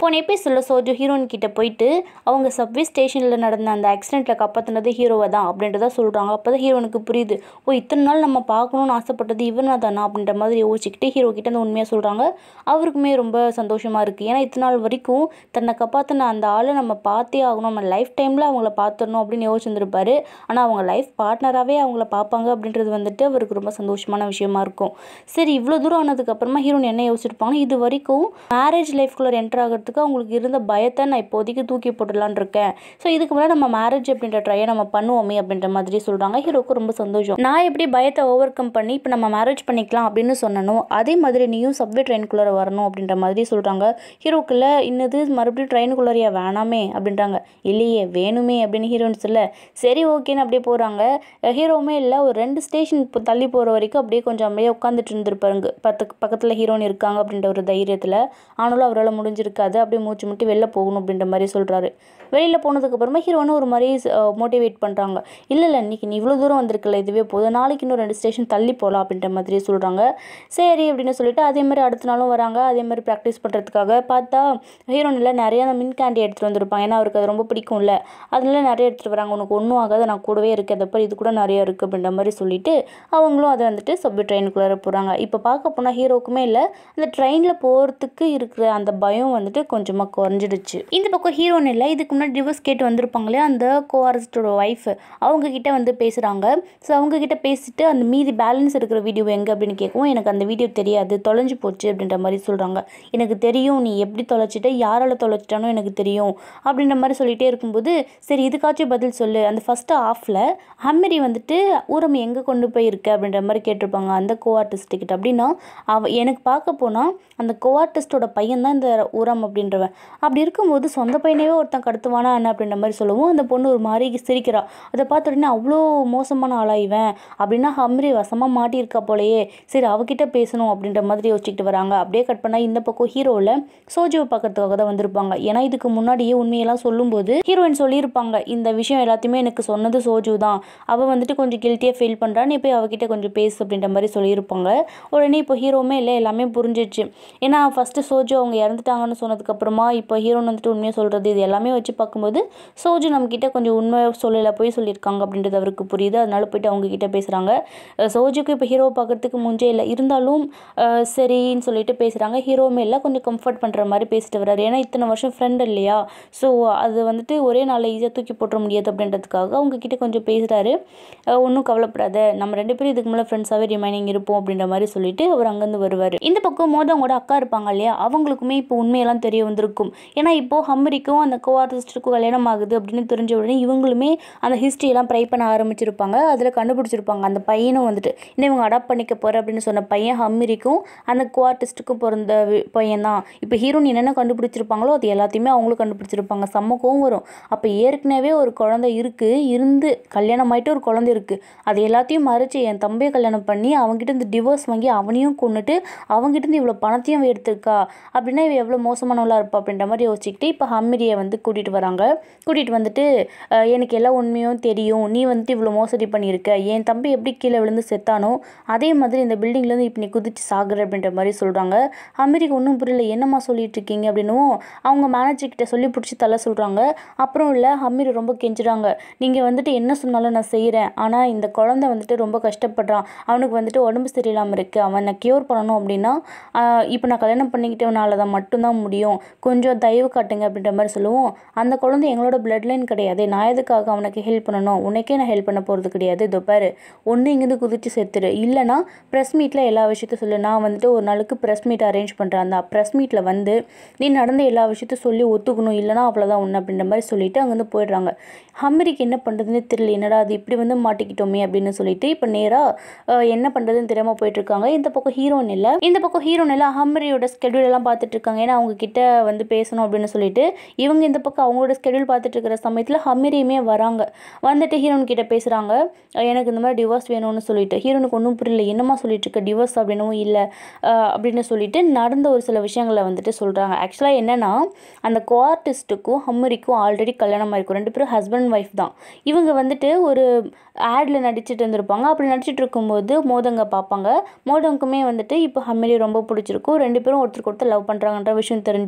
போன எபிசோடில் soju heroine கிட்ட போயிட்டு அவங்க சப்வே ஸ்டேஷனில் நடந்த அந்த ஆக்சிடெண்ட்டில் காப்பாற்றினது ஹீரோவை தான் அப்படின்றத சொல்கிறாங்க அப்போ தான் ஹீரோனுக்கு புரியுது ஓ இத்தனை நாள் நம்ம பார்க்கணும்னு ஆசைப்பட்டது இவனா தானா அப்படின்ற மாதிரி யோசிச்சுக்கிட்டு ஹீரோ கிட்ட அந்த உண்மையாக சொல்கிறாங்க அவருக்குமே ரொம்ப சந்தோஷமாக இருக்குது ஏன்னா இத்தனை நாள் வரைக்கும் தன்னை காப்பாற்றின அந்த ஆளை நம்ம பார்த்தே ஆகணும் நம்ம லைஃப் டைமில் அவங்கள பார்த்துடணும் அப்படின்னு யோசிச்சிருந்துருப்பாரு ஆனால் அவங்க லைஃப் பார்ட்னராகவே அவங்கள பார்ப்பாங்க அப்படின்றது வந்துட்டு அவருக்கு ரொம்ப சந்தோஷமான விஷயமா இருக்கும் சரி இவ்வளோ தூரம் ஆனதுக்கப்புறமா ஹீரோன் என்ன யோசிச்சிருப்பாங்க இது வரைக்கும் மேரேஜ் லைஃப்குள்ளே என்டர் ஆகிறதுக்கு அவங்களுக்கு இருந்த பயத்தை நான் இப்போதைக்கு தூக்கி போட்டுடலான்னு இருக்கேன் ஸோ இதுக்கு முன்னாடி நம்ம மேரேஜ் அப்படின்ற ட்ரையை நம்ம பண்ணுவோமே அப்படின்ற மாதிரி சொல்கிறாங்க ஹீரோக்கு ரொம்ப சந்தோஷம் நான் எப்படி பயத்தை ஓவர் கம் பண்ணி இப்போ நம்ம மேரேஜ் பண்ணிக்கலாம் அப்படின்னு சொன்னனோ அதே மாதிரி நீயும் சப்வே ட்ரெயினுக்குள்ளே வரணும் அப்படின்ற மாதிரி சொல்கிறாங்க ஹீரோக்குள்ள இன்னது மறுபடியும் ட்ரெயினுக்குள்ளறியா வேணாமே அப்படின்றாங்க இல்லையே வேணுமே அப்படின்னு ஹீரோயின் சொல்ல சரி ஓகேன்னு அப்படியே போகிறாங்க ஹீரோவுமே இல்லை ஒரு ரெண்டு ஸ்டேஷன் இப்போ தள்ளி போகிற வரைக்கும் அப்படியே கொஞ்சம் அப்படியே உட்காந்துட்டு இருந்திருப்பாருங்க பத்து பக்கத்தில் ஹீரோயின் இருக்காங்க அப்படின்ற ஒரு தைரியத்தில் ஆனாலும் அவரால் முடிஞ்சிருக்காது அப்படியே மூச்சு முட்டி வெளில போகணும் அப்படின்ற மாதிரி சொல்கிறாரு வெளியில் போனதுக்கப்புறமா ஹீரோன்னு ஒரு மாதிரி மோட்டிவேட் பண்ணுறாங்க இல்லை இல்லை இன்னைக்கு நீ இவ்வளோ தூரம் வந்திருக்கல இதுவே போதும் நாளைக்கு இன்னும் ரெண்டு ஸ்டேஷன் தள்ளி போகலாம் அப்படின்ற மாதிரி சொல்கிறாங்க சரி அப்படின்னு சொல்லிட்டு அதே மாதிரி அடுத்த நாளும் வராங்க அதே மாதிரி ப்ராக்டிஸ் பண்ணுறதுக்காக பார்த்தா ஹீரோனில் நிறைய அந்த மின் கேண்டி எடுத்துகிட்டு வந்திருப்பாங்க ஏன்னா அவருக்கு அது ரொம்ப பிடிக்கும்ல அதனால நிறைய எடுத்துகிட்டு வராங்க உனக்கு ஒன்றும் ஆகாது நான் கூடவே இருக்கேன் அதப்போ இது கூட நிறைய இருக்குது அப்படின்ற மாதிரி சொல்லிட்டு அவங்களும் அதை வந்துட்டு சப்வே ட்ரெயினுக்குள்ளே போகிறாங்க இப்போ பார்க்க போனால் ஹீரோக்குமே இல்லை அந்த ட்ரெயினில் போகிறதுக்கு இருக்கிற அந்த பயம் வந்துட்டு கொஞ்சமாக குறைஞ்சிடுச்சு இந்த பக்கம் ஹீரோன் இல்லை இதுக்கு முன்னாடி டிவோர்ஸ் கேட்டு வந்திருப்பாங்களே அந்த கோஆர்ஸ்டோட ஒய்ஃப் அவங்க கிட்ட வந்து பேசுகிறாங்க ஸோ அவங்க கிட்ட பேசிட்டு அந்த மீதி பேலன்ஸ் இருக்கிற வீடியோ எங்கே அப்படின்னு கேட்கவும் எனக்கு அந்த வீடியோ தெரியாது தொலைஞ்சு போச்சு அப்படின்ற மாதிரி சொல்கிறாங்க எனக்கு தெரியும் நீ எப்படி தொலைச்சிட்ட யாரால் தொலைச்சிட்டானோ எனக்கு தெரியும் அப்படின்ற மாதிரி சொல்லிகிட்டே இருக்கும்போது சரி இதுக்காச்சும் பதில் சொல்லு அந்த ஃபஸ்ட்டு ஆஃபில் ஹம்மிரி வந்துட்டு ஊரம் எங்கே கொண்டு போயிருக்கு அப்படின்ற மாதிரி கேட்டிருப்பாங்க அந்த கோ ஆர்டிஸ்ட்டுக்கிட்ட அப்படின்னா அவ எனக்கு பார்க்க போனால் அந்த கோ ஆர்டிஸ்டோட பையன் தான் இந்த ஊரம் அப்படின்றவன் அப்படி இருக்கும்போது சொந்த பையனவே ஒருத்தன் கடத்துவானா என்ன அப்படின்ற மாதிரி சொல்லவும் அந்த பொண்ணு ஒரு மாதிரி சிரிக்கிறா அதை பார்த்த உடனே அவ்வளோ மோசமான ஆளா இவன் அப்படின்னா ஹம்ரி வசமாக மாட்டியிருக்கா போலயே சரி அவகிட்ட பேசணும் அப்படின்ற மாதிரி யோசிச்சுக்கிட்டு வராங்க அப்படியே கட் பண்ணால் இந்த பக்கம் ஹீரோவில் சோஜுவை பார்க்கறதுக்காக தான் வந்திருப்பாங்க ஏன்னா இதுக்கு முன்னாடியே உண்மையெல்லாம் சொல்லும்போது ஹீரோயின் சொல்லியிருப்பாங்க இந்த விஷயம் எல்லாத்தையுமே எனக்கு சொன்னது சோஜு தான் அவள் வந்துட்டு கொஞ்சம் கில்ட்டியாக ஃபீல் பண்ணுறா நீ போய் அவகிட்ட கொஞ்சம் பேசு அப்படின்ற மாதிரி சொல்லியிருப்பாங்க உடனே இப்போ ஹீரோவுமே இல்லை எல்லாமே புரிஞ்சிச்சு ஏன்னா ஃபஸ்ட்டு சோஜு அவங்க இறந்துட்டாங்கன்னு சொன்னதுக்கப்புறமா இப்போ ஹீரோன் வந்துட்டு உண்மையாக சொல்கிறது இது எல்லாமே வச்சு பார்க்கும்போது சோஜு நம்மக்கிட்ட கொஞ்சம் உண்மை சொல்லலை போய் சொல்லியிருக்காங்க அப்படின்றது அவருக்கு புரியுது அதனால போயிட்டு அவங்க கிட்ட பேசுகிறாங்க சோஜுக்கு இப்போ ஹீரோவை பார்க்கறதுக்கு முஞ்சே இல்லை இருந்தாலும் அஹ், சரின்னு சொல்லிட்டு பேசுகிறாங்க ஹீரோவுமே இல்லை கொஞ்சம் கம்ஃபர்ட் பண்ணுற மாதிரி பேசிட்டு வர்றாரு ஏன்னா இத்தனை வருஷம் ஃப்ரெண்ட் இல்லையா ஸோ அது வந்துட்டு ஒரே நாளில் ஈஸியாக தூக்கி போட்டுற முடியாது அப்படின்றதுக்காக அவங்க கிட்ட கொஞ்சம் பேசுகிறாரு ஒன்றும் கவலைப்படாத நம்ம ரெண்டு பேரும் இதுக்கு மேலே ஃப்ரெண்ட்ஸாகவே ரிமைனிங் இருப்போம் அப்படின்ற மாதிரி சொல்லிட்டு அவர் அங்கேருந்து வருவார் இந்த பக்கம் மோதவங்களோட அக்கா இருப்பாங்க இல்லையா அவங்களுக்குமே இப்போ உண்மையெல்லாம் தெரிய வந்திருக்கும் ஏன்னா இப்போ ஹம்மரிக்கும் அந்த கோ ஆர்டிஸ்டுக்கும் கல்யாணம் ஆகுது அப்படின்னு தெரிஞ்ச உடனே இவங்களுமே அந்த ஹிஸ்ட்ரியெல்லாம் ட்ரை பண்ண ஆரம்பிச்சிருப்பாங்க அதில் கண்டுபிடிச்சிருப்பாங்க அந்த பையனும் வந்துட்டு இன்னும் இவங்க அடாப்ட் பண்ணிக்க போகிற அப்படின்னு சொன்ன பையன் ஹம்மிரிக்கும் அந்த கோ ஆர்டிஸ்ட்டுக்கும் பிறந்த வி- பையன் தான் இப்போ ஹீரோயின் என்னென்ன கண்டுபிடிச்சிருப்பாங்களோ அது எல்லாத்தையுமே அவங்களும் கண்டுபிடிச்சிருப்பாங்க செம்ம கோவம் வரும் அப்போ ஏற்கனவே ஒரு குழந்தை இருக்குது இருந்து கல்யாணம் ஆயிட்டு ஒரு குழந்தை இருக்குது அது எல்லாத்தையும் மறைச்சு என் தம்பியை கல்யாணம் பண்ணி அவங்ககிட்ட இருந்து டிவோர்ஸ் வாங்கி அவனையும் கொண்டுட்டு அவங்ககிட்ட இருந்து இவ்வளோ பணத்தையும் எடுத்திருக்கா அப்படின்னா இவ எவ்வளோ மோசமானவளா இருப்பா அப்படின்ற மாதிரி யோசிச்சுக்கிட்டு இப்போ ஹம்மிரியை வந்து கூட்டிகிட்டு வராங்க கூட்டிகிட்டு வந்துட்டு அஹ், எனக்கு எல்லா உண்மையும் தெரியும் நீ வந்துட்டு இவ்வளோ மோசடி பண்ணியிருக்க என் தம்பி எப்படி கீழே விழுந்து செத்தானோ அதே மாதிரி இந்த பில்டிங்லேருந்து இப்போ நீ குதிச்சு சாகுற அப்படின்ற மாதிரி சொல்கிறாங்க ஹம்மிரிக்கு ஒன்றும் புரியல என்னம்மா சொல்லிட்டு இருக்கீங்க அப்படின்னும் அவங்க மேனேஜர் கிட்ட சொல்லி பிடிச்சி தள்ள சொல்கிறாங்க அப்புறம் இல்லை ஹம்மிரி ரொம்ப கெஞ்சுறாங்க நீங்கள் வந்துட்டு என்ன சொன்னாலும் நான் செய்கிறேன் ஆனால் இந்த குழந்தை வந்துட்டு ரொம்ப கஷ்டப்படுறான் அவனுக்கு வந்துட்டு உடம்பு சரியில்லாமல் இருக்குது அவனை க்யூர் பண்ணணும் அப்படின்னா இப்போ நான் கல்யாணம் பண்ணிக்கிட்டவனால தான் மட்டும்தான் முடியும் கொஞ்சம் தயவு காட்டுங்க அப்படின்ற மாதிரி சொல்லுவோம் அந்த குழந்தை எங்களோட பிளட் லைன் கிடையாது நான் எதுக்காக அவனுக்கு ஹெல்ப் பண்ணணும் உனக்கே நான் ஹெல்ப் பண்ண போகிறது கிடையாது இதோ பாரு ஒன்று இங்கேருந்து குதிச்சு செத்துரு இல்லைனா ப்ரெஸ் மீட்டில் எல்லா விஷயத்தையும் சொல்லு நான் வந்துட்டு ஒரு நாளுக்கு ப்ரெஸ் மீட் அரேஞ்ச் பண்ணுறேன் அந்த ப்ரெஸ் மீட்டில் வந்து நீ நடந்த எல்லா விஷயத்தையும் சொல்லி ஒத்துக்கணும் இல்லைனா அவ்வளோதான் ஒன்று அப்படின்ற மாதிரி சொல்லிட்டு அங்கேருந்து போயிடுறாங்க ஹம்மரிக்கு என்ன பண்ணுறதுன்னு தெரியல என்னடா அது இப்படி வந்து மாட்டிக்கிட்டோமே அப்படின்னு சொல்லிட்டு இப்போ நேராக என்ன பண்ணுறதுன்னு தெரியாமல் போயிட்டு இருக்காங்க இந்த பக்கம் ஹீரோன் இல்லை இந்த பக்கம் ஹீரோன் இல்லை ஹம்மரியோட ஸ்கெடியூல் எல்லாம் பார்த்துட்டு இருக்காங்க ஏன்னா அவங்க கிட்ட வந்து பேசணும் அப்படின்னு சொல்லிட்டு இவங்க இந்த பக்கம் அவங்களோட ஸ்கெடியூல் பார்த்துட்டு இருக்கிற சமயத்தில் ஹம்மிரியுமே வராங்க வந்துட்டு ஹீரோன் கிட்ட பேசுகிறாங்க எனக்கு இந்த மாதிரி டிவோர்ஸ் வேணும்னு சொல்லிட்டு ஹீரோனுக்கு ஒன்றும் புரியல என்னம்மா சொல்லிட்டு இருக்க டிவோர்ஸ் அப்படின்னும் இல்லை அப்படின்னு சொல்லிட்டு நடந்த ஒரு சில விஷயங்களை வந்துட்டு சொல்கிறாங்க ஆக்சுவலாக என்னன்னா அந்த கோஆர்டிஸ்ட்டுக்கும் ஹம்மரிக்கும் ஆல்ரெடி கல்யாணம் ஆயிருக்கும் ரெண்டு பேரும் ஹஸ்பண்ட் ஒய்ஃப் தான் இவங்க வந்துட்டு ஒரு ஆடில் நடிச்சிட்டு இருந்திருப்பாங்க அப்படி நடிச்சிட்டு இருக்கும்போது மோதங்க பார்ப்பாங்க மோதங்குமே வந்துட்டு இப்போ ஹம்மிலி ரொம்ப பிடிச்சிருக்கும் ரெண்டு பேரும் ஒருத்தருக்கு ஒருத்தர் லவ் பண்ணுறாங்கன்ற விஷயம் தெரிஞ்சிச்சு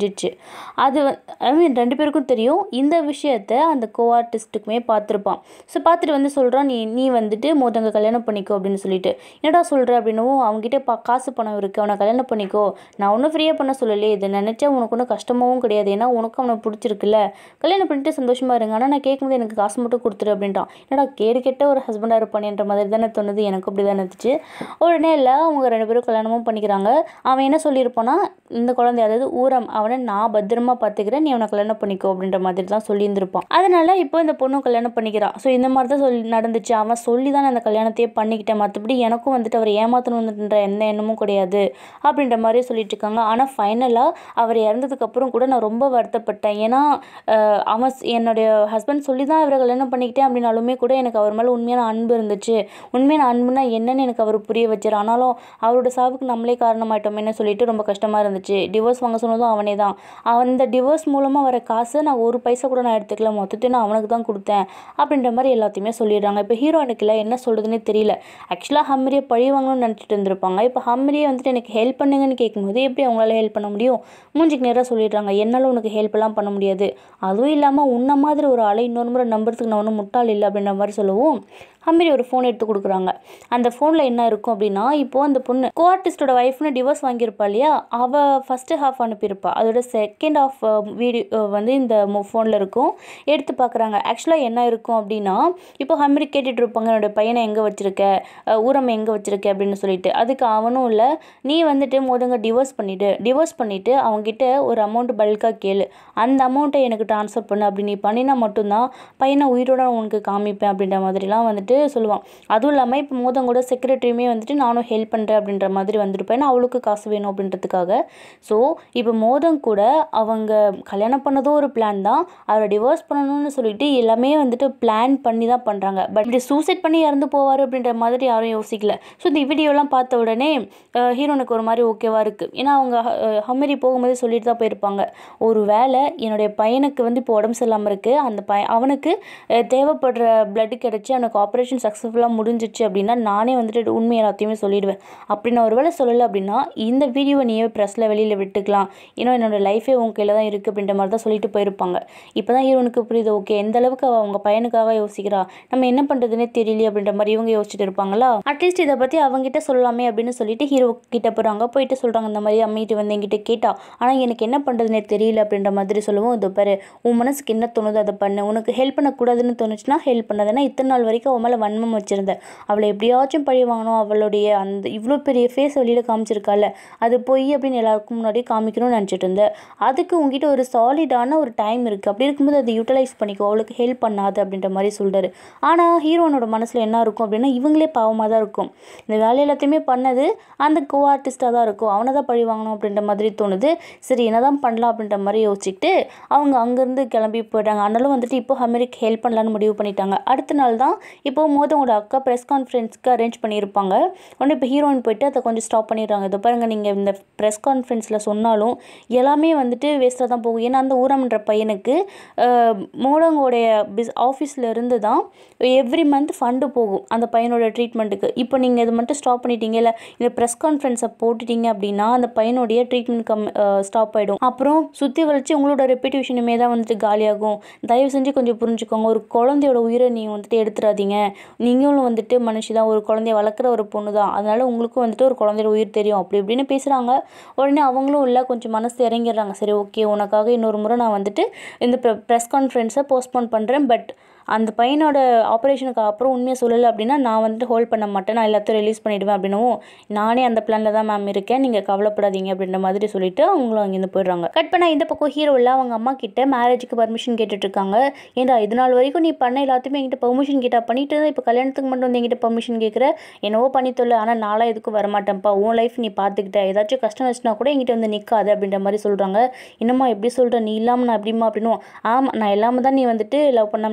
தெரிஞ்சிச்சு அது ஐ மீன் ரெண்டு பேருக்கும் தெரியும் இந்த விஷயத்த அந்த கோ ஆர்டிஸ்ட்டுக்குமே பார்த்துருப்பான் ஸோ பார்த்துட்டு வந்து சொல்கிறான் நீ நீ வந்துட்டு மோதங்க கல்யாணம் பண்ணிக்கோ அப்படின்னு சொல்லிட்டு என்னடா சொல்கிற அப்படின்னவும் அவங்ககிட்ட பா காசு பணம் இருக்குது அவனை கல்யாணம் பண்ணிக்கோ நான் ஒன்றும் ஃப்ரீயாக பண்ண சொல்லலையே இதை நினச்சா உனக்கு ஒன்றும் கஷ்டமாகவும் கிடையாது ஏன்னா உனக்கு அவனை பிடிச்சிருக்குல்ல கல்யாணம் பண்ணிட்டு சந்தோஷமா இருங்க ஆனால் நான் கேட்கும்போது எனக்கு காசு மட்டும் கொடுத்துரு அப்படின்ட்டான் என்னடா கேடு கெட்ட ஒரு ஹஸ்பண்டாக இருப்பானேன்ற மாதிரி தானே தோணுது எனக்கு அப்படி தானே இருந்துச்சு உடனே இல்லை அவங்க ரெண்டு பேரும் கல்யாணமும் பண்ணிக்கிறாங்க அவன் என்ன சொல்லியிருப்பானா இந்த குழந்தை அதாவது ஊரம் அவனை நான் பத்திரமா பார்த்துக்கிறேன் நீ அவனை கல்யாணம் பண்ணிக்கோ அப்படின்ற மாதிரி தான் சொல்லியிருந்திருப்பான் அதனால இப்போ இந்த பொண்ணும் கல்யாணம் பண்ணிக்கிறான் ஸோ இந்த மாதிரி தான் சொல்லி நடந்துச்சு அவன் சொல்லி தான் நான் அந்த கல்யாணத்தையே பண்ணிக்கிட்டேன் மற்றபடி எனக்கும் வந்துட்டு அவர் ஏமாற்றணுன்ற எந்த எண்ணமும் கிடையாது அப்படின்ற மாதிரி சொல்லிட்டு இருக்காங்க ஆனால் ஃபைனலாக அவர் இறந்ததுக்கப்புறம் கூட நான் ரொம்ப வருத்தப்பட்டேன் ஏன்னா அஹ், அவன் ஸ்- என்னுடைய ஹஸ்பண்ட் சொல்லி தான் அவரை கல்யாணம் பண்ணிக்கிட்டேன் அப்படின்னாலுமே கூட எனக்கு அவர் மேலே உண்மையான அன்பு இருந்துச்சு உண்மையான அன்புனா என்னன்னு எனக்கு அவர் புரிய வச்சார் ஆனாலும் அவரோட சாவுக்கு நம்மளே காரணமாயிட்டோமேன்னு சொல்லிட்டு ரொம்ப கஷ்டமாக இருந்துச்சு டிவோர்ஸ் வாங்க சொன்னதும் அவனே தான் அவன் இந்த டிவோர்ஸ் மூலமாக வர காசை நான் ஒரு பைசா கூட நான் எடுத்துக்கல மொத்தத்தையும் நான் அவனுக்கு தான் கொடுத்தேன் அப்படின்ற மாதிரி எல்லாத்தையுமே சொல்லிடுறாங்க இப்போ ஹீரோயினுக்குல என்ன சொல்கிறதுனே தெரியல ஆக்சுவலாக ஹம்ரியை பழி வாங்கணும்னு நினச்சிட்டு இருந்திருப்பாங்க இப்போ ஹம்ரியை வந்துட்டு எனக்கு ஹெல்ப் பண்ணுங்கன்னு கேட்கும்போது எப்படி அவங்களால ஹெல்ப் பண்ண முடியும் மூஞ்சிக்கு நேராக சொல்லிடுறாங்க என்னால் உனக்கு ஹெல்ப்லாம் பண்ண முடியாது அதுவும் இல்லாமல் உன்ன மாதிரி ஒரு ஆளை இன்னொரு முறை நம்புறதுக்கு நான் ஒன்றும் முட்டாள் இல்லை அப்படின்ற மாதிரி சொல்லவும் ஹம்ரி ஒரு ஃபோன் எடுத்து கொடுக்குறாங்க அந்த ஃபோனில் என்ன இருக்கும் அப்படின்னா இப்போ அந்த பொண்ணு கோ ஆர்டிஸ்டோட ஒய்ஃப்னு டிவோர்ஸ் வாங்கியிருப்பா இல்லையா அவள் ஃபஸ்ட்டு ஹாஃப் அனுப்பியிருப்பா அதோட செகண்ட் ஆஃப் வீடியோ வந்து இந்த ஃபோனில் இருக்கும் எடுத்து பார்க்குறாங்க ஆக்சுவலாக என்ன இருக்கும் அப்படின்னா இப்போ ஹம்ரி கேட்டுட்டு இருப்பாங்க என்னோட பையனை எங்கே வச்சிருக்க அஹ் ஊரம் எங்கே வச்சிருக்க அப்படின்னு சொல்லிட்டு அதுக்கு அவனும் இல்லை நீ வந்துட்டு மோதங்க டிவோர்ஸ் பண்ணிவிட்டு டிவோர்ஸ் பண்ணிவிட்டு அவங்ககிட்ட ஒரு அமௌண்ட் பல்காக கேளு அந்த அமௌண்ட்டை எனக்கு ட்ரான்ஸ்ஃபர் பண்ணு அப்படி நீ பண்ணினா மட்டும்தான் பையனை உயிரோட உனக்கு காமிப்பேன் அப்படின்ற மாதிரிலாம் வந்துட்டு சொல்லுவான் அதுவும் இல்லாமல் இப்போ மோதங்கூட செக்ரட்டரியுமே வந்துட்டு நானும் ஹெல்ப் பண்ணுறேன் அப்படின்ற மாதிரி வந்திருப்பேன் ஏன்னா அவளுக்கு காசு வேணும் அப்படின்றதுக்காக ஸோ இப்போ மோதம் கூட அவங்க கல்யாணம் பண்ணதும் ஒரு பிளான் தான் அவரை டிவோர்ஸ் பண்ணணும்னு சொல்லிட்டு எல்லாமே வந்துட்டு பிளான் பண்ணி தான் பண்ணுறாங்க பட் இப்படி சூசைட் பண்ணி இறந்து போவார் அப்படின்ற மாதிரி யாரும் யோசிக்கல ஸோ இந்த வீடியோலாம் பார்த்த உடனே ஹீரோனுக்கு ஒரு மாதிரி ஓகேவா இருக்குது ஏன்னா அவங்க அஹ், ஹம்மரி போகும்போது சொல்லிட்டு தான் போயிருப்பாங்க ஒரு வேளை என்னுடைய பையனுக்கு வந்து இப்போ உடம்பு சரியில்லாமல் இருக்குது அந்த பைய அவனுக்கு அஹ், தேவைப்படுற blood கிடச்சி அவனுக்கு ஆப்ரேஷன் சக்ஸஸ்ஃபுல்லாக முடிஞ்சிச்சு அப்படின்னா நானே வந்துட்டு உண்மை எல்லாத்தையுமே சொல்லிடுவேன் அப்படி நான் ஒரு வேளை சொல்லலை அப்படின்னா இந்த வீடியோவை நீயே ப்ரெஸ்ஸில் வெளியில் விட்டுக்கலாம் ஏன்னா என்னோட லைஃபே உன் கையில் தான் இருக்குது அப்படின்ற மாதிரி தான் சொல்லிட்டு போயிருப்பாங்க இப்போ தான் ஹீரோனுக்கு புரியுது ஓகே எந்த அளவுக்கு அவள் அவங்க பையனுக்காக யோசிக்கிறா நம்ம என்ன பண்ணுறதுனே தெரியலையே அப்படின்ற மாதிரி இவங்க யோசிச்சுட்டு இருப்பாங்களா அட்லீஸ்ட் இதை பற்றி அவங்ககிட்ட சொல்லலாமே அப்படின்னு சொல்லிட்டு ஹீரோ கிட்ட போகிறாங்க போயிட்டு சொல்கிறாங்க இந்த மாதிரி அம்மிட்டு வந்து என்கிட்ட கேட்டா ஆனால் எனக்கு என்ன பண்ணுறதுனே தெரியல அப்படின்ற மாதிரி சொல்லுவோம் இது பாரு உன் மனசுக்கு என்ன தோணுதோ அதை பண்ணு உனக்கு ஹெல்ப் பண்ணக்கூடாதுன்னு தோணுச்சுன்னா ஹெல்ப் பண்ணாதுன்னா இத்தனை நாள் வரைக்கும் அவன் மேலே வன்மம் வச்சிருந்தேன் அவளை எப்படியாச்சும் பழி வாங்கணும் அவளுடைய அந்த இவ்வளோ பெரிய ஃபேஸ் வெளியில் காமிச்சிருக்கால அது பொய் அப்படின்னு எல்லாருக்கும் முன்னாடி காமிக்கணும்னு நினச்சிட்டு இருந்தேன் அதுக்கு உங்ககிட்ட ஒரு சாலிடான ஒரு டைம் இருக்குது அப்படி இருக்கும்போது அதை யூட்டிலைஸ் பண்ணிக்கோ அவளுக்கு ஹெல்ப் பண்ணாது அப்படின்ற மாதிரி சொல்கிறாரு ஆனால் ஹீரோனோட மனசில் என்ன இருக்கும் அப்படின்னா இவங்களே பாவமாக தான் இருக்கும் இந்த வேலை எல்லாத்தையுமே பண்ணது அந்த கோ ஆர்டிஸ்ட்டாக தான் இருக்கும் அவனை தான் பழி வாங்கணும் அப்படின்ற மாதிரி தோணுது சரி என்னதான் பண்ணலாம் அப்படின்ற மாதிரி யோசிச்சுக்கிட்டு அவங்க அங்கேருந்து கிளம்பி போயிட்டாங்க ஆனாலும் வந்துட்டு இப்போ அமெரிக் ஹெல்ப் பண்ணலான்னு முடிவு பண்ணிட்டாங்க அடுத்த நாள் தான் இப்போ மோதவங்களோட அக்கா ப்ரெஸ் கான்ஃபரன்ஸ்க்கு அரேஞ்ச் பண்ணியிருப்பாங்க உடனே இப்போ ஹீரோயின் போயிட்டு அதை கொஞ்சம் ஸ்டாப் பண்ணிடுறாங்க இதை பாருங்க நீங்கள் இந்த ப்ரெஸ் கான்ஃபரன்ஸில் சொன்னாலும் எல்லாமே வந்துட்டு வேஸ்ட்டாக தான் போகும் ஏன்னா அந்த ஊரம்ன்ற பையனுக்கு அஹ், மோடங்கோடைய பிஸ் ஆஃபீஸில் இருந்து தான் எவ்ரி மந்த் ஃபண்டு போகும் அந்த பையனோட ட்ரீட்மெண்ட்டுக்கு இப்போ நீங்கள் இது மட்டும் ஸ்டாப் பண்ணிட்டீங்கல்ல இந்த ப்ரெஸ் கான்ஃபரன்ஸை போட்டுட்டீங்க அப்படின்னா அந்த பையனுடைய ட்ரீட்மெண்ட் கம் ஸ்டாப் ஆகிடும் அப்புறம் சுற்றி வளைச்சு உங்களோட ரெப்யூட்டேஷனுமே தான் வந்துட்டு காலியாகும் தயவு செஞ்சு கொஞ்சம் புரிஞ்சுக்கோங்க ஒரு குழந்தையோட உயிரை நீங்கள் வந்துட்டு எடுத்துடாதீங்க நீங்களும் வந்துட்டு மனுஷி தான் ஒரு குழந்தைய வளர்க்குற ஒரு பொண்ணு தான் அதனால உங்களுக்கும் வந்துட்டு ஒரு குழந்தையோட உயிர் தெரியும் அப்படி இப்படின்னு பேசுகிறாங்க உடனே அவங்களும் இல்லை கொஞ்சம் மனசு இறங்கிடுறாங்க சரி ஓகே உனக்காக இன்னொரு முறை நான் வந்துட்டு இந்த ப்ரெஸ் கான்ஃபரன்ஸை போஸ்ட்போன் பண்ணுறேன் பட் அந்த பையனோட ஆப்ரேஷனுக்கு அப்புறம் உண்மையை சொல்லலை அப்படின்னா நான் வந்துட்டு ஹோல்ட் பண்ண மாட்டேன் நான் எல்லாத்தையும் ரிலீஸ் பண்ணிடுவேன் அப்படின்னவும் நானே அந்த பிளானில் தான் மேம் இருக்கேன் நீங்கள் கவலைப்படாதீங்க அப்படின்ற மாதிரி சொல்லிட்டு அவங்களும் அங்கேருந்து போயிடுறாங்க கட் பண்ணால் இந்த பக்கம் ஹீரோ இல்லை அவங்க அம்மா கிட்ட மேரேஜுக்கு பர்மிஷன் கேட்டுட்டு இருக்காங்க ஏன்டா இது நாள் வரைக்கும் நீ பண்ண எல்லாத்தையுமே என்கிட்ட பெர்மிஷன் கேட்டா பண்ணிட்டு தான் இப்போ கல்யாணத்துக்கு மட்டும் வந்து என்கிட்ட பெர்மிஷன் கேட்குற என்னவோ பண்ணி தொல்ல ஆனால் நாளாக எதுக்கும் வரமாட்டேன்ப்பா உன் லைஃப் நீ பார்த்துக்கிட்ட ஏதாச்சும் கஷ்டம் வச்சுனா கூட என்கிட்ட வந்து நிற்காது அப்படின்ற மாதிரி சொல்கிறாங்க இன்னுமா எப்படி சொல்கிற நீ இல்லாமல் நான் எப்படிமா அப்படின்னும் ஆமாம் நான் இல்லாமல் தான் நீ வந்துட்டு லவ் பண்ணாமலே இருந்தியா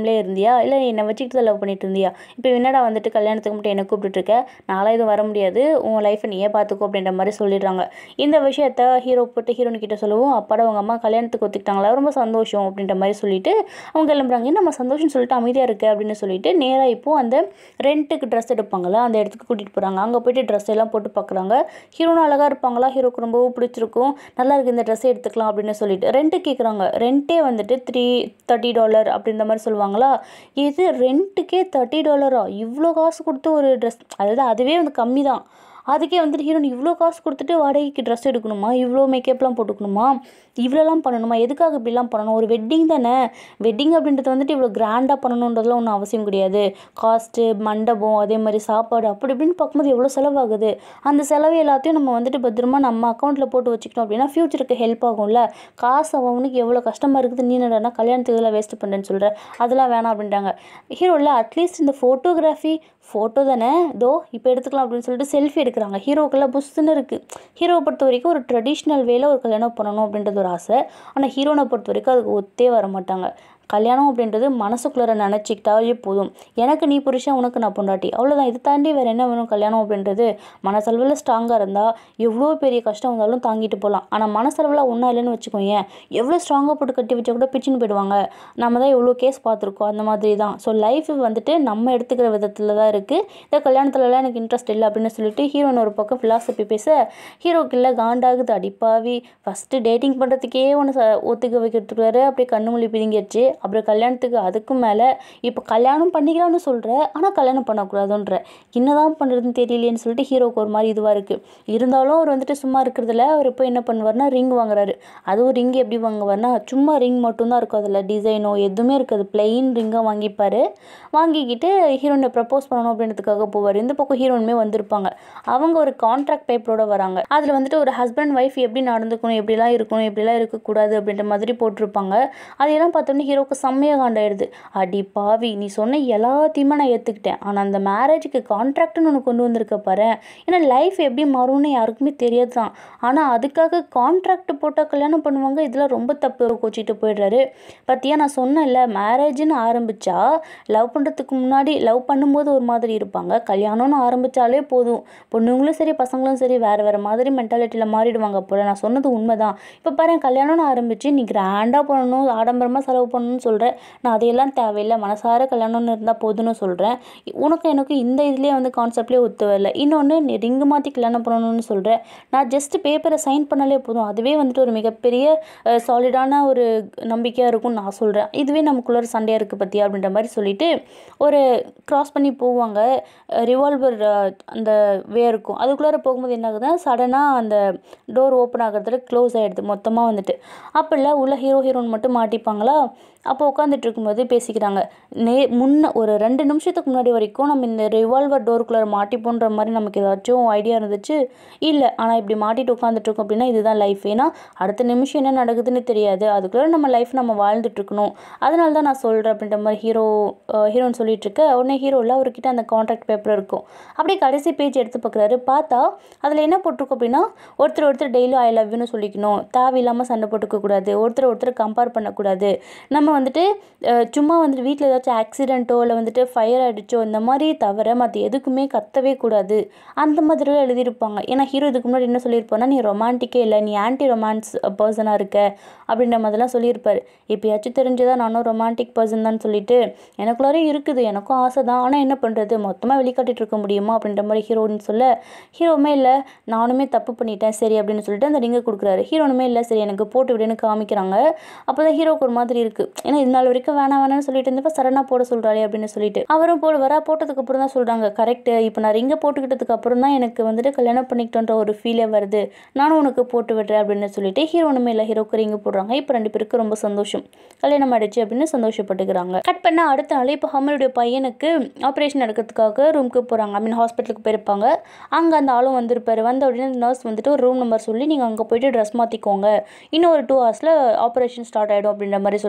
இருந்தியா இல்லை என்னை வச்சுக்கிட்டு தான் லவ் பண்ணிட்டு இருந்தியா இப்போ என்னடா வந்துட்டு கல்யாணத்துக்கு மட்டும் என்ன கூப்பிட்டுட்டு இருக்க நாளாக எதுவும் வர முடியாது உன் லைஃப்பை நீயே பார்த்துக்கோ அப்படின்ற மாதிரி சொல்லிடுறாங்க இந்த விஷயத்த ஹீரோ போட்டு ஹீரோயின் கிட்ட சொல்லவும் அப்பாட அவங்க அம்மா கல்யாணத்துக்கு ஒத்துக்கிட்டாங்களா ரொம்ப சந்தோஷம் அப்படின்ற மாதிரி சொல்லிட்டு அவங்க கிளம்புறாங்க நம்ம சந்தோஷம் சொல்லிட்டு அமைதியாக இருக்கு அப்படின்னு சொல்லிட்டு நேராக இப்போது அந்த ரெண்ட்டுக்கு ட்ரெஸ் எடுப்பாங்களா அந்த இடத்துக்கு கூட்டிகிட்டு போகிறாங்க அங்கே போயிட்டு ட்ரெஸ் எல்லாம் போட்டு பார்க்குறாங்க ஹீரோனும் அழகாக இருப்பாங்களா ஹீரோக்கு ரொம்பவும் பிடிச்சிருக்கும் நல்லா இருக்கு இந்த ட்ரெஸ்ஸை எடுத்துக்கலாம் அப்படின்னு சொல்லிட்டு ரெண்ட்டு கேட்குறாங்க ரெண்ட்டே வந்துட்டு த்ரீ தேர்ட்டி டாலர் அப்படின்ற மாதிரி சொல்லுவாங்களா இது ரெண்ட்டுக்கே தேர்ட்டி டாலரா இவ்வளோ காசு கொடுத்து ஒரு ட்ரெஸ் அதாவது அதுவே வந்து கம்மி தான் அதுக்கே வந்துட்டு ஹீரோயின் இவ்வளோ காசு கொடுத்துட்டு வாடகைக்கு ட்ரெஸ் எடுக்கணுமா இவ்வளோ மேக்கப்லாம் போட்டுக்கணுமா இவ்வளோலாம் பண்ணணுமா எதுக்காக இப்படிலாம் பண்ணணும் ஒரு வெட்டிங் தானே வெட்டிங் அப்படின்றது வந்துட்டு இவ்வளோ கிராண்டாக பண்ணணுன்றதுலாம் ஒன்றும் அவசியம் கிடையாது காஸ்ட்டு மண்டபம் அதே மாதிரி சாப்பாடு அப்படி இப்படின்னு பார்க்கும்போது எவ்வளோ செலவாகுது அந்த செலவு எல்லாத்தையும் நம்ம வந்துட்டு பத்திரமா நம்ம அக்கௌண்ட்டில் போட்டு வச்சுக்கிட்டோம் அப்படின்னா ஃப்யூச்சருக்கு ஹெல்ப் ஆகும்ல காசு அவனுக்கு எவ்வளோ கஷ்டமாக இருக்குது நீ என்னடா கல்யாணத்துக்கு இதெல்லாம் வேஸ்ட் பண்ணுறேன்னு சொல்கிற அதெல்லாம் வேணாம் அப்படின்ட்டாங்க ஹீரோவில் அட்லீஸ்ட் இந்த ஃபோட்டோகிராஃபி ஃபோட்டோ தானே தோ இப்போ எடுத்துக்கலாம் அப்படின்னு சொல்லிட்டு செல்ஃபி எடுக்கிறாங்க ஹீரோக்கெல்லாம் புஷ்ஷுன்னு இருக்குது ஹீரோவை பொறுத்த வரைக்கும் ஒரு ட்ரெடிஷ்னல் வேல ஒரு கல்யாணம் பண்ணணும் அப்படின்றது ஒரு ஆசை ஆனால் ஹீரோனை பொறுத்த வரைக்கும் அதுக்கு ஒத்தே வர மாட்டாங்க கல்யாணம் அப்படின்றது மனசுக்குள்ளார நினச்சிக்கிட்டாலே போதும் எனக்கு நீ புருஷன் உனக்கு நான் பொண்டாட்டி அவ்வளோதான் இது தாண்டி வேறு என்ன வேணும் கல்யாணம் அப்படின்றது மனசளவில் ஸ்ட்ராங்காக இருந்தால் எவ்வளோ பெரிய கஷ்டம் வந்தாலும் தாங்கிட்டு போகலாம் ஆனால் மனசளவில் ஒன்றா இல்லைன்னு வச்சுக்கோங்க எவ்வளோ ஸ்ட்ராங்காக போட்டு கட்டி வச்சா கூட பிச்சுன்னு போயிடுவாங்க நம்ம தான் எவ்வளோ கேஸ் பார்த்துருக்கோம் அந்த மாதிரி தான் ஸோ லைஃப் வந்துட்டு நம்ம எடுத்துக்கிற விதத்தில் தான் இருக்குது இந்த கல்யாணத்துலலாம் எனக்கு இன்ட்ரெஸ்ட் இல்லை அப்படின்னு சொல்லிட்டு ஹீரோயின் ஒரு பக்கம் ஃபிலாசபி பேச ஹீரோக்கு இல்லை காண்டாகுது அடிப்பாவி ஃபஸ்ட்டு டேட்டிங் பண்ணுறதுக்கே ஒன்று ச ஒத்துக்க வைக்கிறதுக்குள்ளார அப்படியே கண்ணு மொழி பிதுங்கிடுச்சு அப்புறம் கல்யாணத்துக்கு அதுக்கும் மேலே இப்போ கல்யாணம் பண்ணிக்கலாம்னு சொல்கிற ஆனால் கல்யாணம் பண்ணக்கூடாதுன்ற என்னதான் பண்ணுறதுன்னு தெரியலையேன்னு சொல்லிட்டு ஹீரோக்கு ஒரு மாதிரி இதுவாக இருக்குது இருந்தாலும் அவர் வந்துட்டு சும்மா இருக்கிறதுல அவர் இப்போ என்ன பண்ணுவார்னா ரிங் வாங்குறாரு அதுவும் ரிங் எப்படி வாங்குவார்னா சும்மா ரிங் மட்டும்தான் இருக்கும் அதில் டிசைனோ எதுவுமே இருக்காது பிளெயின் ரிங்காக வாங்கிப்பார் வாங்கிக்கிட்டு ஹீரோயினை ப்ரப்போஸ் பண்ணணும் அப்படின்றதுக்காக போவார் இந்த பக்கம் ஹீரோயினுமே வந்திருப்பாங்க அவங்க ஒரு கான்ட்ராக்ட் பேப்பரோட வராங்க அதில் வந்துட்டு ஒரு ஹஸ்பண்ட் ஒய்ஃப் எப்படி நடந்துக்கணும் எப்படிலாம் இருக்கணும் எப்படிலாம் இருக்கக்கூடாது அப்படின்ற மாதிரி போட்டிருப்பாங்க அதையெல்லாம் பார்த்தோன்னே ஹீரோக்கு செம்மையாக காண்டாயிடுது அடி பாவி நீ சொன்ன எல்லாத்தையுமே நான் ஏற்றுக்கிட்டேன் ஆனால் அந்த மேரேஜுக்கு கான்ட்ராக்ட்னு ஒன்று கொண்டு வந்திருக்க பாரு ஏன்னா லைஃப் எப்படி மாறும்னு யாருக்குமே தெரியாது தான் ஆனால் அதுக்காக கான்ட்ராக்ட் போட்டால் கல்யாணம் பண்ணுவாங்க இதெல்லாம் ரொம்ப தப்பு கோச்சிட்டு போயிடுறாரு பத்தியா நான் சொன்னேன்ல மேரேஜ்னு ஆரம்பித்தா லவ் பண்ணுறதுக்கு முன்னாடி லவ் பண்ணும்போது ஒரு மாதிரி இருப்பாங்க கல்யாணம்னு ஆரம்பித்தாலே போதும் பொண்ணுங்களும் சரி பசங்களும் சரி வேறு வேறு மாதிரி மென்டாலிட்டியில் மாறிடுவாங்க போல நான் சொன்னது உண்மைதான் இப்போ பாரு கல்யாணம்னு ஆரம்பித்து நீ கிராண்டாக பண்ணணும் ஆடம்பரமாக செலவு பண்ணணும்னு சொல்கிற நான் அதையெல்லாம் தேவையில்லை மனசார கல்யாணம்னு இருந்தால் போதும்னு சொல்கிறேன் உனக்கு எனக்கு இந்த இதுலேயே வந்து கான்செப்ட்லேயே ஒத்து வரல இன்னொன்று நீ ரிங்கு மாற்றி கல்யாணம் பண்ணணும்னு சொல்கிறேன் நான் ஜஸ்ட் பேப்பரை சைன் பண்ணாலே போதும் அதுவே வந்துட்டு ஒரு மிகப்பெரிய சாலிடான ஒரு நம்பிக்கையாக இருக்கும்னு நான் சொல்கிறேன் இதுவே நமக்குள்ள ஒரு சண்டையாக இருக்குது பற்றியா அப்படின்ற மாதிரி சொல்லிட்டு ஒரு கிராஸ் பண்ணி போவாங்க ரிவால்வர் அந்த வே இருக்கும் அதுக்குள்ளார போகும்போது என்ன ஆகுதுன்னா சடனாக அந்த டோர் ஓப்பன் ஆகிறதுல க்ளோஸ் ஆகிடுது மொத்தமாக வந்துட்டு அப்போல்ல உள்ள ஹீரோ ஹீரோயின் மட்டும் மாட்டிப்பாங்களா அப்போ உட்காந்துட்டு இருக்கும்போது பேசிக்கிறாங்க நே முன்ன ஒரு ரெண்டு நிமிஷத்துக்கு முன்னாடி வரைக்கும் நம்ம இந்த ரிவால்வர் டோருக்குள்ளே மாட்டிப்போன்ற மாதிரி நமக்கு ஏதாச்சும் ஐடியா இருந்துச்சு இல்லை ஆனால் இப்படி மாட்டிட்டு உட்காந்துட்டு இருக்கோம் அப்படின்னா இதுதான் லைஃப் ஏன்னா அடுத்த நிமிஷம் என்ன நடக்குதுன்னு தெரியாது அதுக்குள்ளே நம்ம லைஃப் நம்ம வாழ்ந்துட்டு இருக்கணும் அதனால தான் நான் சொல்கிறேன் அப்படின்ற மாதிரி ஹீரோ ஹீரோன்னு சொல்லிட்டு இருக்க உடனே ஹீரோவில் அவர்கிட்ட அந்த கான்ட்ராக்ட் பேப்பர் இருக்கும் அப்படியே கடைசி பேஜ் எடுத்து பார்க்குறாரு பார்த்தா அதில் என்ன போட்டிருக்கும் அப்படின்னா ஒருத்தர் ஒருத்தர் டெய்லியும் ஐ லவ் யூன்னு சொல்லிக்கணும் தேவையில்லாமல் சண்டை போட்டுக்க கூடாது ஒருத்தர் ஒருத்தர் கம்பேர் பண்ணக்கூடாது நம்ம வந்துட்டு அஹ், சும்மா வந்துட்டு வீட்டில் ஏதாச்சும் ஆக்சிடென்ட்டோ இல்லை வந்துட்டு ஃபயர் ஆகிடுச்சோ இந்த மாதிரி தவிர மற்ற எதுக்குமே கத்தவே கூடாது அந்த மாதிரிலாம் எழுதியிருப்பாங்க ஏன்னா ஹீரோ இதுக்கு முன்னாடி என்ன சொல்லியிருப்பான்னா நீ ரொமான்டிக்கே இல்லை நீ ஆன்டி ரொமான்ஸ் பர்சனாக இருக்க அப்படின்ற மாதிரிலாம் சொல்லியிருப்பாரு எப்பயாச்சும் தெரிஞ்சதா நானும் ரொமான்டிக் பர்சன் தான் சொல்லிட்டு எனக்குள்ளாரே இருக்குது எனக்கும் ஆசை தான் ஆனால் என்ன பண்ணுறது மொத்தமாக வெளிக்காட்டிட்டு இருக்க முடியுமா அப்படின்ற மாதிரி ஹீரோன்னு சொல்ல ஹீரோவுமே இல்லை நானுமே தப்பு பண்ணிட்டேன் சரி அப்படின்னு சொல்லிட்டு அந்த ரிங்கை கொடுக்குறாரு ஹீரோனுமே இல்லை சரி எனக்கு போட்டு விடுன்னு காமிக்கிறாங்க அப்போ தான் ஹீரோக்கு ஒரு மாதிரி இருக்குது ஏன்னா இது நாள் வரைக்கும் வேணாம் வேணாம்னு சொல்லிட்டு இருந்தப்ப சரணாக போட சொல்கிறாளே அப்படின்னு சொல்லிட்டு அவரும் போட வரா போட்டதுக்கு அப்புறம் தான் சொல்கிறாங்க கரெக்ட் இப்போ நான் ரிங்கை போட்டுக்கிட்டதுக்கு அப்புறம் தான் எனக்கு வந்துட்டு கல்யாணம் பண்ணிக்கிட்டோன்ற ஒரு ஃபீலே வருது நானும் உனக்கு போட்டு விடுறேன் அப்படின்னு சொல்லிட்டு ஹீரோனுமே இல்லை ஹீரோக்கு ரிங்கு போடுறாங்க இப்போ ரெண்டு பேருக்கு ரொம்ப சந்தோஷம் கல்யாணம் ஆயிடுச்சு அப்படின்னு சந்தோஷப்பட்டுக்கிறாங்க கட் பண்ண அடுத்த நாள் இப்போ ஹமலுடைய பையனுக்கு ஆப்ரேஷன் நடக்கிறதுக்காக ரூமுக்கு போகிறாங்க ஐ மீன் ஹாஸ்பிட்டலுக்கு போயிருப்பாங்க அங்கே அந்த ஆளும் வந்திருப்பாரு வந்த உடனே நர்ஸ் வந்துட்டு ஒரு ரூம் நம்பர் சொல்லி நீங்கள் அங்கே போயிட்டு ட்ரெஸ் மாற்றிக்கோங்க இன்னும் ஒரு டூ ஹவர்ஸில் ஆப்ரேஷன் ஸ்டார்ட் ஆகிடும் அப்படின்ற மாதிரி சொல்கிறாங்க அப்போவே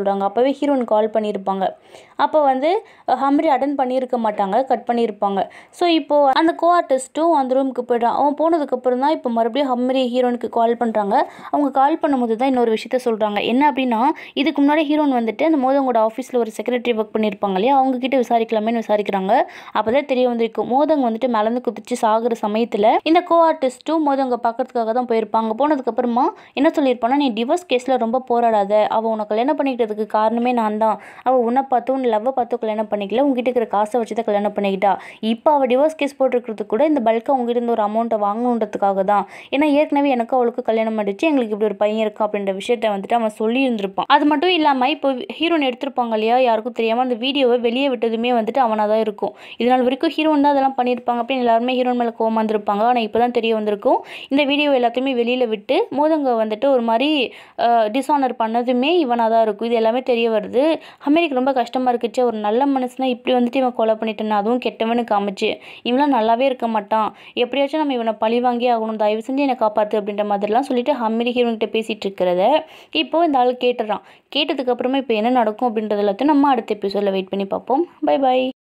அப்போவே ஹீரோயின் கால் பண்ணியிருப்பாங்க அப்போ வந்து ஹம்ரி அட்டன் பண்ணியிருக்க மாட்டாங்க கட் பண்ணியிருப்பாங்க ஸோ இப்போது அந்த கோ ஆர்டிஸ்ட்டும் அந்த ரூமுக்கு போய்டான் அவன் போனதுக்கப்புறம் தான் இப்போ மறுபடியும் ஹம்ரி ஹீரோனுக்கு கால் பண்ணுறாங்க அவங்க கால் பண்ணும்போது தான் இன்னொரு விஷயத்த சொல்கிறாங்க என்ன அப்படின்னா இதுக்கு முன்னாடி ஹீரோன் வந்துட்டு அந்த மோதங்கோட ஆஃபீஸில் ஒரு செக்ரட்டரி ஒர்க் பண்ணியிருப்பாங்க இல்லையா அவங்க கிட்ட விசாரிக்கலாமேன்னு விசாரிக்கிறாங்க அப்போ தான் தெரிய வந்திருக்கும் மோதங்க வந்துட்டு மலர்ந்து குதிச்சு சாகுற சமயத்தில் இந்த கோ ஆர்டிஸ்ட்டும் மோதங்க பார்க்கறதுக்காக தான் போயிருப்பாங்க போனதுக்கப்புறமா என்ன சொல்லியிருப்பான்னா நீ டிவோர்ஸ் கேஸில் ரொம்ப போராடாத அவள் உன்னை கல்யாணம் பண்ணிக்கிட்டதுக்கு காரணமே நான் தான் அவள் உன்னை பார்த்து உன் லவ்வை பார்த்து கல்யாணம் பண்ணிக்கல உங்ககிட்ட இருக்கிற காசை வச்சு தான் கல்யாணம் பண்ணிக்கிட்டா இப்போ அவள் டிவோர்ஸ் கேஸ் போட்டிருக்கிறதுக்கு கூட இந்த பல்கை உங்ககிட்ட இருந்து ஒரு அமௌண்ட்டை வாங்கணுன்றதுக்காக தான் ஏன்னா ஏற்கனவே எனக்கு அவளுக்கு கல்யாணம் ஆயிடுச்சு எங்களுக்கு இப்படி ஒரு பையன் இருக்கா அப்படின்ற விஷயத்த வந்துட்டு அவன் சொல்லி இருந்திருப்பான் அது மட்டும் இல்லாமல் இப்போ ஹீரோன் எடுத்திருப்பாங்க இல்லையா யாருக்கும் தெரியாமல் அந்த வீடியோவை வெளியே விட்டதுமே வந்துட்டு அவனாக தான் இருக்கும் இதனால் வரைக்கும் ஹீரோன் தான் அதெல்லாம் பண்ணியிருப்பாங்க அப்படின்னு எல்லாருமே ஹீரோன் மேலே கோவம் வந்திருப்பாங்க ஆனால் இப்போ தான் தெரிய வந்திருக்கும் இந்த வீடியோ எல்லாத்தையுமே வெளியில் விட்டு மோதங்க வந்துட்டு ஒரு மாதிரி டிஸானர் பண்ணதுமே இவனாக தான் இருக்கும் இது எல்லாமே தெரிய வருது அமெரிக்கு ரொம்ப கஷ்டமாக இருக்குச்சு ஒரு நல்ல மனுஷனா இப்படி வந்துட்டு இவன் கொலை பண்ணிட்டான் அதுவும் கெட்டவனுக்கு காமிச்சு இவன்லாம் நல்லாவே இருக்க மாட்டான் எப்படியாச்சும் நம்ம இவனை பழி வாங்கி ஆகணும் தயவு செஞ்சு என்னை காப்பாற்று அப்படின்ற மாதிரிலாம் சொல்லிட்டு ஹம்மிரி ஹீரோன்கிட்ட பேசிகிட்டு இருக்கிறத இப்போ இந்த ஆள் கேட்டுறான் கேட்டதுக்கப்புறமா இப்போ என்ன நடக்கும் அப்படின்றது எல்லாத்தையும் நம்ம அடுத்த எபிசோடில் வெயிட் பண்ணி பார்ப்போம் பை பை